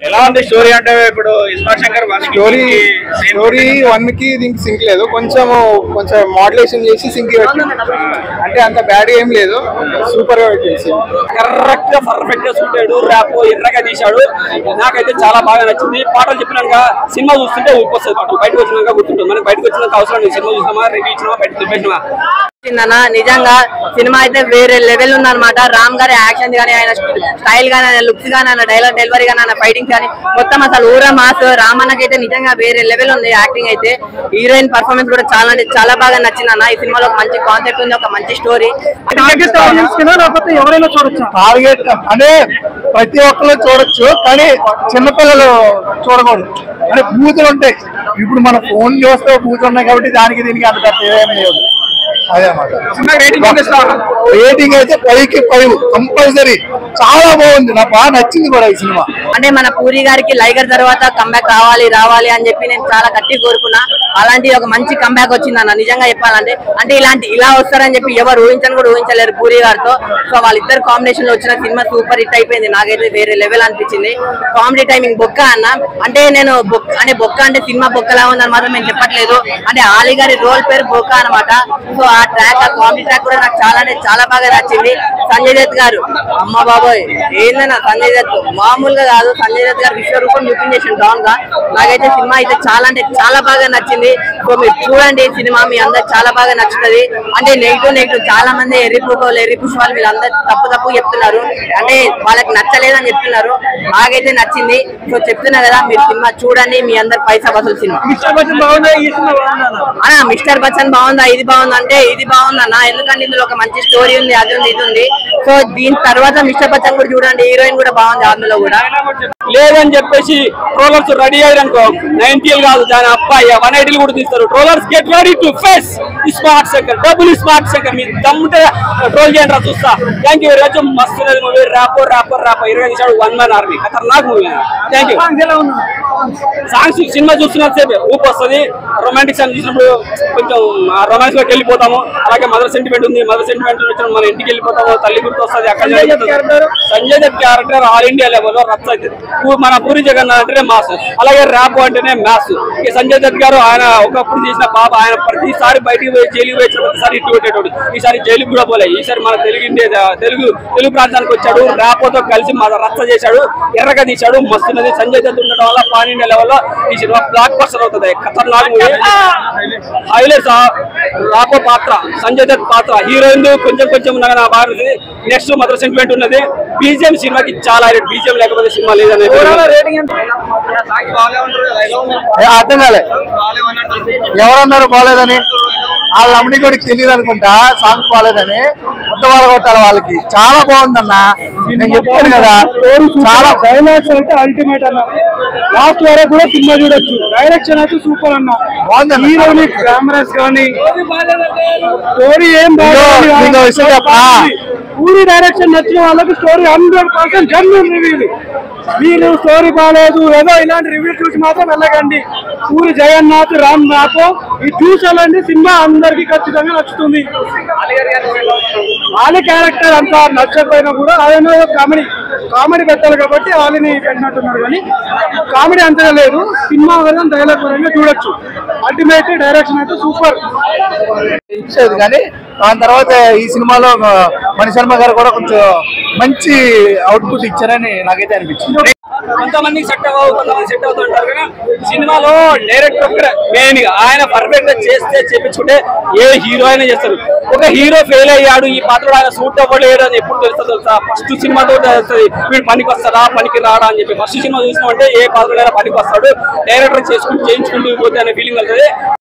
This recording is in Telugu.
ఎలా ఉంది స్టోరీ అంటే ఇప్పుడు iSmart Shankar one story story one కి దీనికి సింక్ లేదు కొంచెం కొంచెం మోడలేషన్ చేసి సింక్ అంటే అంత బ్యాడ్ ఏం లేదు సూపర్ గా పెట్టేసి కరెక్ట్ గా పర్ఫెక్ట్ గా చూపాడు ర్యాప్ ఎర్రగా తీశాడు నాకైతే చాలా బాగా నచ్చింది పాటలు చెప్పినాక సినిమా చూస్తుంటే ఊపొస్తుంది పాటలు బయటకు వచ్చినాక గుర్తుంటుంది మనకి బయటకు వచ్చినాక అవసరం లేదు సినిమా చూసినామా రివ్యూ ఇచ్చినామా బయట చూపించినామా వచ్చిందన్న నిజంగా సినిమా అయితే వేరే లెవెల్ ఉందన్నమాట రామ్ గారి యాక్షన్ గానీ ఆయన స్టైల్ గానీ ఆయన లుక్స్ గానీ ఆయన డైలాగ్ డెలివరీ గానీ ఆయన ఫైటింగ్ కానీ మొత్తం అసలు ఊర మాస్ రామన్నకి అయితే నిజంగా వేరే లెవెల్ ఉంది యాక్టింగ్ అయితే హీరోయిన్ పర్ఫార్మెన్స్ కూడా చాలా అంటే చాలా బాగా నచ్చింది అన్న ఈ సినిమాలో ఒక మంచి కాన్సెప్ట్ ఉంది ఒక మంచి స్టోరీ ఎవరైనా చూడొచ్చు టార్గెట్ అంటే ప్రతి ఒక్కరు చూడొచ్చు కానీ చిన్నపిల్లలు చూడకూడదు అంటే బూతులు ఉంటాయి ఇప్పుడు మన ఫోన్ చూస్తే బూతులు ఉన్నాయి కాబట్టి దానికి దీనికి అంత పెద్ద ఏమీ లేదు అదే అన్నమాట రేటింగ్ అయితే పైకి ఫైవ్ కంపల్సరీ చాలా బాగుంది నాకు బాగా నచ్చింది కూడా ఈ సినిమా అంటే మన పూరి గారికి లైగర్ తర్వాత కంబ్యాక్ రావాలి రావాలి అని చెప్పి నేను చాలా గట్టి కోరుకున్నా అలాంటి ఒక మంచి కంబ్యాక్ వచ్చింది అన్న నిజంగా చెప్పాలంటే అంటే ఇలాంటి ఇలా వస్తారని చెప్పి ఎవరు ఊహించని కూడా ఊహించలేరు పూరి గారితో సో వాళ్ళిద్దరు కాంబినేషన్ లో వచ్చిన సినిమా సూపర్ హిట్ అయిపోయింది నాకైతే వేరే లెవెల్ అనిపించింది కామెడీ టైమింగ్ బొక్క అన్న అంటే నేను బొక్క అంటే బొక్క అంటే సినిమా బొక్కలా ఉందని మాత్రం నేను చెప్పట్లేదు అంటే ఆలి గారి రోల్ పేరు బొక్క అనమాట సో ఆ ట్రాక్ ఆ కామెడీ ట్రాక్ కూడా నాకు చాలా అంటే చాలా బాగా నచ్చింది సంజయ్ దత్ గారు అమ్మ బాబోయ్ ఏందన్నా సంజయ్ దత్ మామూలుగా కాదు సంజయ్ దత్ గారు విశ్వరూపం చూపించేసిన డౌన్ గా నాకైతే సినిమా అయితే చాలా అంటే చాలా బాగా నచ్చింది సో మీరు చూడండి ఈ సినిమా మీ అందరికి చాలా బాగా నచ్చుతుంది అంటే నెగిటివ్ నెగిటివ్ చాలా మంది ఎర్రి పువ్వులు ఎర్రి పుష్పాలు వీళ్ళందరూ తప్పు తప్పు చెప్తున్నారు అంటే వాళ్ళకి నచ్చలేదని చెప్తున్నారు నాకైతే నచ్చింది సో చెప్తున్నా కదా మీరు సినిమా చూడండి మీ అందరు పైసా వసూలు సినిమా అన్నా మిస్టర్ బచ్చన్ బాగుందా ఇది బాగుందా అంటే ఇది బాగుందన్న ఎందుకంటే ఇందులో ఒక మంచి స్టోరీ ఉంది అది ఉంది ఇది ఉంది సో దీని తర్వాత మిస్టర్ బచ్చన్ కూడా చూడండి హీరోయిన్ కూడా బాగుంది అందులో కూడా లేదని చెప్పేసి ట్రోలర్స్ రెడీ అయ్యారు అనుకో నైన్టీలు కాదు దాని అబ్బాయి వన్ ఎయిటీలు కూడా తీస్తారు trollers get ready to face smart Shankar double smart Shankar మీ దమ్ముంటే ట్రోల్ చేయండి రా చూస్తా థ్యాంక్ యూ వెరీ మచ్ మస్తు ఉన్నది మూవీ ర్యాపో ర్యాపో ర్యాపో ఇరవై నిమిషాలు వన్ మ్యాన్ ఆర్మీ ఖతర్నాక్ మూవీ థ్యాంక్ యూ సాంగ్స్ సినిమా చూస్తున్నంత సేపు ఊపు వస్తుంది రొమాంటిక్ సాంగ్ చూసినప్పుడు కొంచెం రొమాన్స్ లోకి వెళ్ళిపోతాము అలాగే మదర్ సెంటిమెంట్ ఉంది మదర్ సెంటిమెంట్ వచ్చినప్పుడు మన ఇంటికి వెళ్ళిపోతాము తల్లి గుర్తు వస్తుంది అక్కడ జరుగుతుంది. Sanjay Dutt character all India level లో రచ్చ అవుతుంది పూ- మన పూరి జగన్నాథ్ అంటేనే మాస్ అలాగే ర్యాప్ అంటేనే మ్యాథ్స్ ఇక సంజయ్ దత్ గారు ఆయన ఒకప్పుడు చేసిన పాప ఆయన ప్రతిసారి బయటికి పోయి జైలుకి పోయి ప్రతిసారి ఇటు పెట్టేటోడు ఈసారి జైలుకి కూడా పోలే ఈసారి మన తెలుగు ఇండియా తెలుగు తెలుగు ప్రాంతానికి వచ్చాడు ర్యాపోతో కలిసి మన రచ్చ చేశాడు ఎర్రగా తీశాడు మస్తున్నది సంజయ్ దత్ ఉండడం వల్ల పాన్ ఇండియా లెవెల్ లో ఈ సినిమా బ్లాక్ బస్టర్ అవుతుంది ఖతర్నాక్ మూవీ హైలైట్స్ రాపో పాత్ర సంజయ్ దత్ పాత్ర హీరోయిన్ కొంచెం కొంచెం నాకు నా బాగుంది నెక్స్ట్ మదర్ సెంటిమెంట్ ఉన్నది బీజిఎం సినిమాకి చాలా హైలైట్ బీజిఎం లేకపోతే సినిమా లేదనే ఏ, అర్థం కాలే ఎవరన్నారు బాగాలేదని వాళ్ళ అమ్మని కూడా తెలియదు అనుకుంటా సాంగ్స్ బాగాలేదని కొత్త వాళ్ళు కొట్టాలి వాళ్ళకి చాలా బాగుందన్న నేను చెప్పాను కదా చాలా డైలాగ్స్ అయితే అల్టిమేట్ అన్న లాస్ట్ వరకు కూడా సినిమా చూడొచ్చు డైరెక్షన్ అయితే సూపర్ అన్న బాగుందన్న. హీరోని కెమెరాస్ కానీ స్టోరీ ఏం బాగుంది ఇదో- ఇదో విషయం చెప్పా. పూరి డైరెక్షన్ నచ్చిన వాళ్ళకి story hundred percent genuine review మీరు స్టోరీ బాగాలేదు ఏదో ఇలాంటి రివ్యూ చూసి మాత్రం వెళ్ళకండి పూరి జగన్నాథ్ రామ్ నాథ్ ఈ చూసాలండి సినిమా అందరికి ఖచ్చితంగా నచ్చుతుంది ఆలి క్యారెక్టర్ అంత నచ్చకపోయినా కూడా ఆయన కామెడీ కామెడీ పెట్టాలి కాబట్టి ఆలిని పెట్టినట్టున్నారు కానీ కామెడీ అంతగా లేదు సినిమా వల్ల డైలాగ్ పరంగా చూడొచ్చు అల్టిమేట్ డైరెక్షన్ అయితే సూపర్ ఇచ్చేది కానీ దాని తర్వాత ఈ సినిమాలో మణి శర్మ గారు కూడా కొంచెం మంచి అవుట్పుట్ ఇచ్చారని నాకైతే అనిపించింది కొంతమందికి సెట్ అవ్వవు కొంతమంది సెట్ అవుతుంటారు కానీ సినిమాలో డైరెక్టర్ ఒక్కరే మెయిన్ గా ఆయన పర్ఫెక్ట్ గా చేస్తే చేపించుకుంటే ఏ హీరో అయినా చేస్తారు ఒక హీరో ఫెయిల్ అయ్యాడు ఈ పాత్రలో ఆయన సూట్ అవ్వలేడు అని ఎప్పుడు తెలుస్తుంది తెలుసా ఫస్ట్ సినిమాతో తెలుస్తుంది వీడు పనికి వస్తాడా పనికి రాడా అని చెప్పి ఫస్ట్ సినిమా చూసినామంటే ఏ పాత్రలో పనికి వస్తాడు డైరెక్టర్ చేసుకుంటూ చేయించుకుంటూ పోతే అనే ఫీలింగ్ అవుతుంది